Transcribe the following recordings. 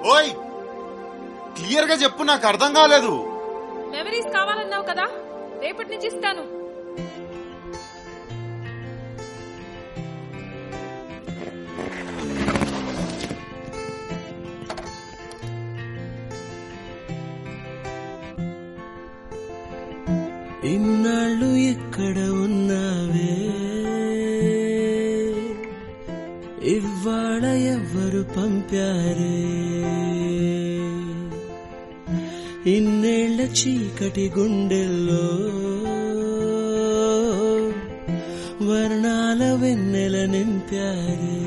ఓయ్ క్లియర్ గా చెప్పు నాకు అర్థం కాలేదు మెమరీస్ కావాలన్నావు కదా రేపటి నుంచి ఇస్తాను ఇన్నాళ్ళు ఎక్కడ ఉన్నావే ఇవాళ ఎవ్వరు పంపారే ఇన్నేళ్ల చీకటి గుండెల్లో వర్ణాల వెన్నెల నింపారే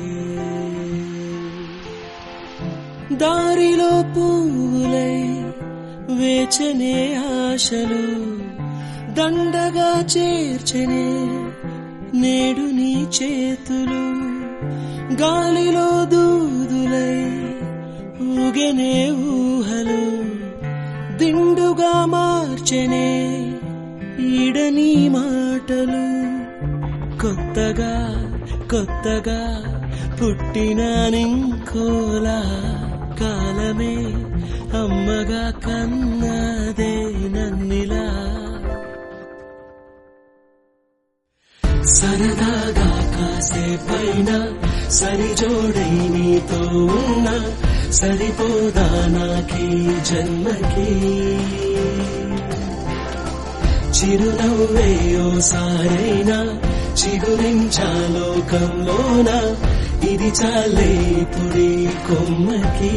దారిలో పువ్వులై వేచనే ఆశలు దండగా చేర్చనే నేడు నీ చేతులు గాలిలో దూదులై ఊగెనే ఊహలు దిండుగా మార్చెనే ఈడని మాటలు కొత్తగా కొత్తగా పుట్టిన నింకోలా కాలమే అమ్మగా కన్నదే నన్నిలా సరదాగా కాసేపైనా సరిజోడై నీతో ఉన్నా సరిపోదా నాకీ జన్మకి చిరునవ్వే ఓసారైనా చిగురించాలోకంలోన ఇది చాలే పుడి కొమ్మకి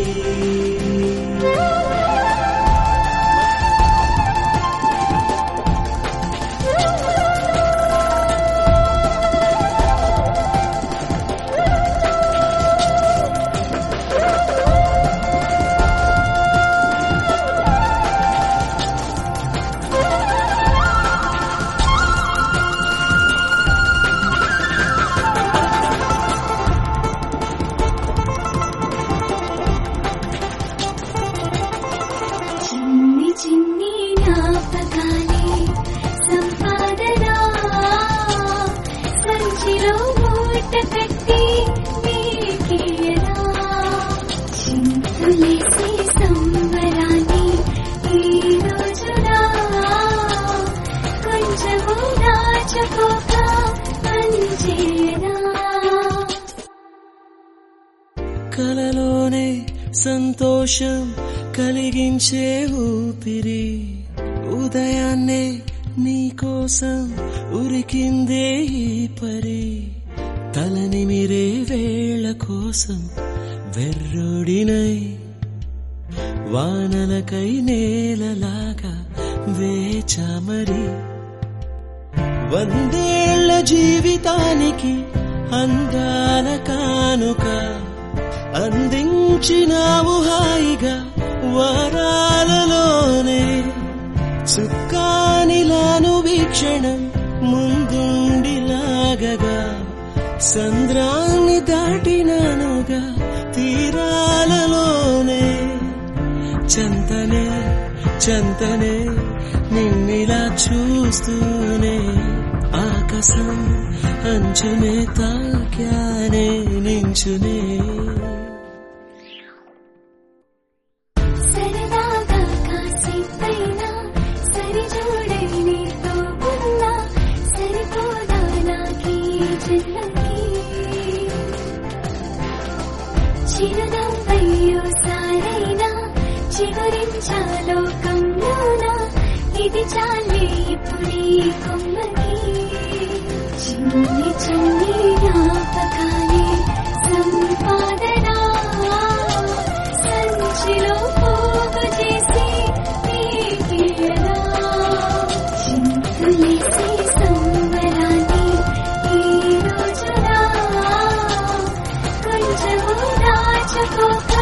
చిన్ని చిన్ని జ్ఞాపకాలే సంపాదన సంచిలో మూట కట్టి మీకేయనా చింతులేసి సంబరాన్ని ఈ రోజున కొంచెము దాచుకోక అంచేనా కలలోనే సంతోషం కలిగించే ఊపిరి ఉదయాన్నే నీకోసం ఉరికిందే ఈ పరి తలనిమిరే వేళ కోసం వెర్రుడినై వానలకై నేలలాగా వేచామరి వందేళ్ల జీవితానికి అందాల కానుక అందించినావు హాయిగా వరాలలోనే చుక్కానిలాను వీక్షణం ముందుండిలాగగా సంద్రాన్ని దాటినానుగా తీరాలలోనే చంతనే చంతనే నిన్నిలా చూస్తూనే ఆకాశం అంచునే తాక్యానే నించునే సరదాగా కాసేపైనా సరిజోడై నీతో ఉన్నా సరిపోదా నాకీ జన్మకి చిరునవ్వయ్యో సారైనా చిగురించాలోకంలోన ఇది చాలే ఇప్పుడీ కొమ్మకి చిన్ని చిన్ని జ్ఞాపకాలే సంపాదన సంచిలో పోగు చేసి నీకేనా చింతులేసి సంబరాన్ని ఈ రోజున కొంచెము దాచుకోక